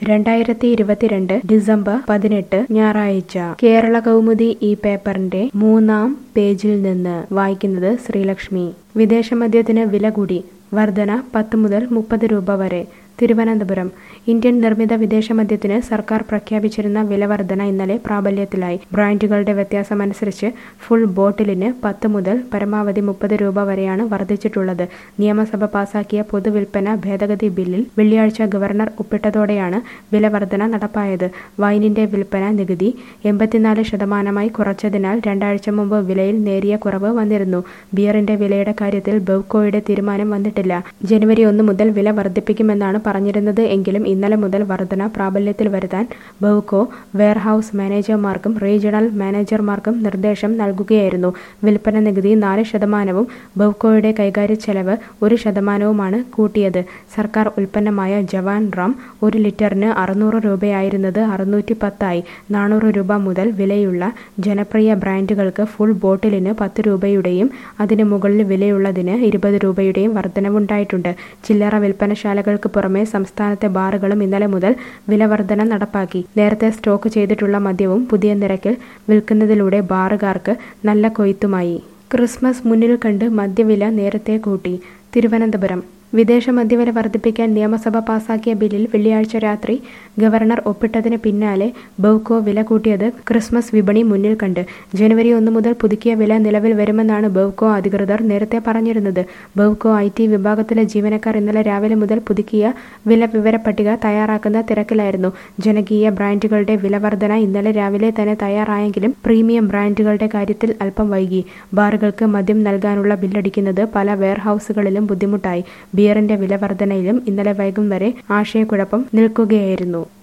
രണ്ടായിരത്തി ഇരുപത്തിരണ്ട് ഡിസംബർ പതിനെട്ട് ഞായറാഴ്ച കേരള കൗമുദി ഈ പേപ്പറിന്റെ മൂന്നാം പേജിൽ നിന്ന് വായിക്കുന്നത് ശ്രീലക്ഷ്മി വിദേശ മദ്യത്തിന് വില കൂടി വർധന പത്ത് മുതൽ മുപ്പത് രൂപ വരെ തിരുവനന്തപുരം ഇന്ത്യൻ നിർമ്മിത വിദേശ മദ്യത്തിന് സർക്കാർ പ്രഖ്യാപിച്ചിരുന്ന വില വർധന ഇന്നലെ പ്രാബല്യത്തിലായി ബ്രാൻഡുകളുടെ വ്യത്യാസമനുസരിച്ച് ഫുൾ ബോട്ടിലിന് പത്ത് മുതൽ പരമാവധി മുപ്പത് രൂപ വരെയാണ് വർദ്ധിച്ചിട്ടുള്ളത് നിയമസഭ പാസാക്കിയ പൊതുവിൽപ്പന ഭേദഗതി ബില്ലിൽ വെള്ളിയാഴ്ച ഗവർണർ ഒപ്പിട്ടതോടെയാണ് വില വർധന നടപ്പായത് വൈനിന്റെ വിൽപ്പന നികുതി എൺപത്തിനാല് ശതമാനമായി കുറച്ചതിനാൽ രണ്ടാഴ്ച മുമ്പ് വിലയിൽ നേരിയ കുറവ് വന്നിരുന്നു ബിയറിന്റെ വിലയുടെ കാര്യത്തിൽ ബെവ്കോയുടെ തീരുമാനം വന്നിട്ടില്ല ജനുവരി ഒന്ന് മുതൽ വില വർദ്ധിപ്പിക്കുമെന്നാണ് പറഞ്ഞിരുന്നത് എങ്കിലും ഇന്നലെ മുതൽ വർധന പ്രാബല്യത്തിൽ വരുത്താൻ ബെവ്കോ വെയർഹൌസ് മാനേജർമാർക്കും റീജിയണൽ മാനേജർമാർക്കും നിർദ്ദേശം നൽകുകയായിരുന്നു വിൽപ്പന നികുതി നാല് ശതമാനവും ബെവ്കോയുടെ കൈകാര്യ ചെലവ് ഒരു ശതമാനവുമാണ് കൂട്ടിയത് സർക്കാർ ഉൽപ്പന്നമായ ജവാൻ റം ഒരു ലിറ്ററിന് അറുന്നൂറ് രൂപയായിരുന്നത് അറുന്നൂറ്റി പത്തായി നാനൂറ് രൂപ മുതൽ വിലയുള്ള ജനപ്രിയ ബ്രാൻഡുകൾക്ക് ഫുൾ ബോട്ടിലിന് പത്ത് രൂപയുടെയും അതിന് മുകളിൽ വിലയുള്ളതിന് ഇരുപത് രൂപയുടെയും വർധനവുണ്ടായിട്ടുണ്ട് ചില്ലറ വിൽപ്പനശാലകൾക്ക് പുറമെ സംസ്ഥാനത്തെ ബാറുകളും ഇന്നലെ മുതൽ വില വർധന നടപ്പാക്കി നേരത്തെ സ്റ്റോക്ക് ചെയ്തിട്ടുള്ള മദ്യവും പുതിയ നിരക്കിൽ വിൽക്കുന്നതിലൂടെ ബാറുകാർക്ക് നല്ല കൊയ്ത്തുമായി ക്രിസ്മസ് മുന്നിൽ കണ്ട് മദ്യവില നേരത്തെ കൂട്ടി തിരുവനന്തപുരം വിദേശ മദ്യവില വർദ്ധിപ്പിക്കാൻ നിയമസഭ പാസാക്കിയ ബില്ലിൽ വെള്ളിയാഴ്ച രാത്രി ഗവർണർ ഒപ്പിട്ടതിന് പിന്നാലെ ബെവ്കോ വില കൂട്ടിയത് ക്രിസ്മസ് വിപണി മുന്നിൽ കണ്ട് ജനുവരി ഒന്ന് മുതൽ പുതുക്കിയ വില നിലവിൽ വരുമെന്നാണ് ബെവ്കോ അധികൃതർ നേരത്തെ പറഞ്ഞിരുന്നത് ബെവ്കോ ഐ ടി വിഭാഗത്തിലെ ജീവനക്കാർ ഇന്നലെ രാവിലെ മുതൽ പുതുക്കിയ വില വിവര പട്ടിക തയ്യാറാക്കുന്ന തിരക്കിലായിരുന്നു ജനകീയ ബ്രാൻഡുകളുടെ വില വർധന ഇന്നലെ രാവിലെ തന്നെ തയ്യാറായെങ്കിലും പ്രീമിയം ബ്രാൻഡുകളുടെ കാര്യത്തിൽ അല്പം വൈകി ബാറുകൾക്ക് മദ്യം നൽകാനുള്ള ബില്ലടിക്കുന്നത് പല വെയർഹൌസുകളിലും ബുദ്ധിമുട്ടായി ബിയറിന്റെ വില വർധനയിലും ഇന്നലെ വൈകും വരെ ആശയക്കുഴപ്പം നിൽക്കുകയായിരുന്നു